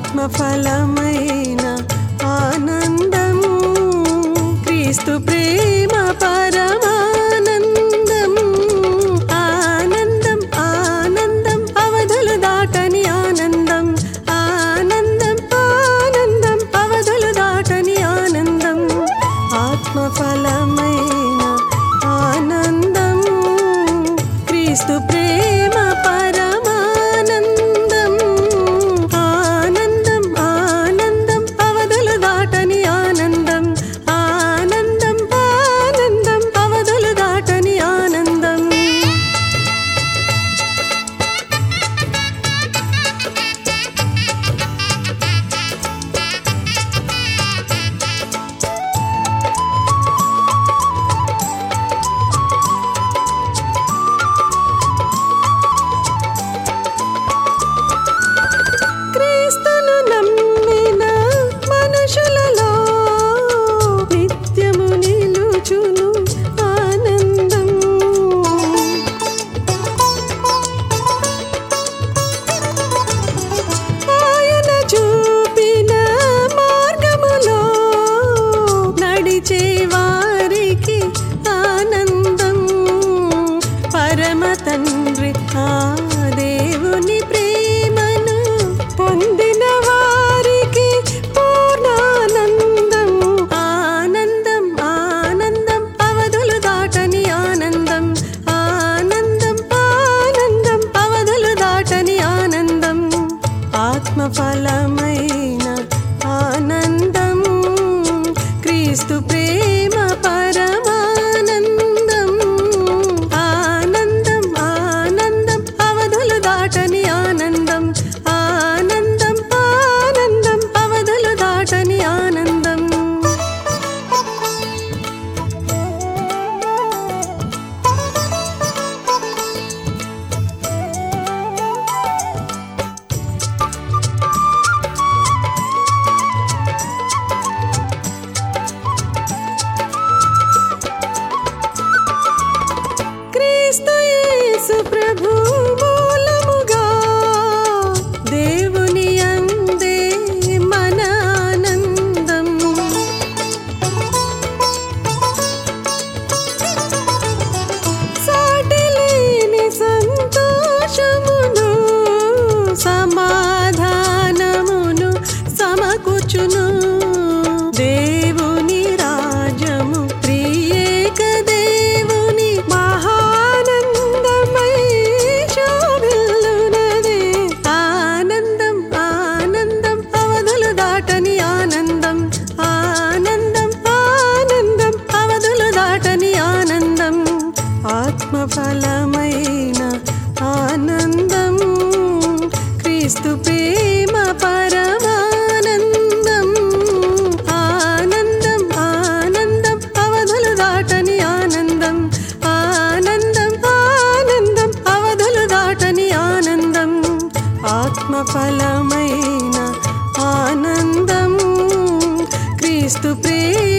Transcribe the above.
ఆత్మఫలమైన ఆనందం క్రీస్తు ప్రేమ పరమానందం ఆనందం ఆనందం అవధులు దాటని ఆనందం ఆనందం ఆనందం అవధులు దాటని ఆనందం ఆత్మఫలమైన ఆనందం క్రీస్తు ప్రేమ పరమానందం ఆనందం ఆనందం అవధులు దాటని ఆనందం ఆనందం ఆనందం అవధులు దాటని ఆనందం క్రీస్తును నమ్మిన మనుషులలో నిత్యము నిలుచును ఆనందం ఆయన చూపిన మార్గములో నడిచే వారికి ఆనందం పరమ తండ్రి ఆ దేవుని ప్రేమను పొందిన వారికి పూర్ణానందం ఆనందం ఆనందం అవధులు దాటని ఆనందం ఆనందం ఆనందం అవధులు దాటని ఆనందం ఆత్మఫలమైన ఆనందం క్రీస్తు ప్రేమ పరమానందం ఆనందం ఆనందం అవధులు దాటని ఆనందం ఆనందం ఆనందం అవధులు దాటని ఆనందం క్రీస్తు యేసు ప్రభు మూలముగా దేవుని అందే మన ఆనందం సాటిలేని సంతోషమును సమాధానమును సమకూర్చును దేవుని రాజ్యము త్రియేక దేవుని మహానందమై శోభిల్లునదే ఆనందం ఆనందం అవధులు దాటని ఆనందం ఆనందం ఆనందం అవధులు దాటని ఆనందం ఆత్మఫలమైన ఆనందం క్రీస్తు ప్రేమ పరమానందం ఆనందం ఆనందం అవధులు దాటని ఆనందం ఆనందం ఆనందం అవధులు దాటని ఆనందం ఆత్మఫలమైన ఆనందం క్రీస్తు ప్రేమ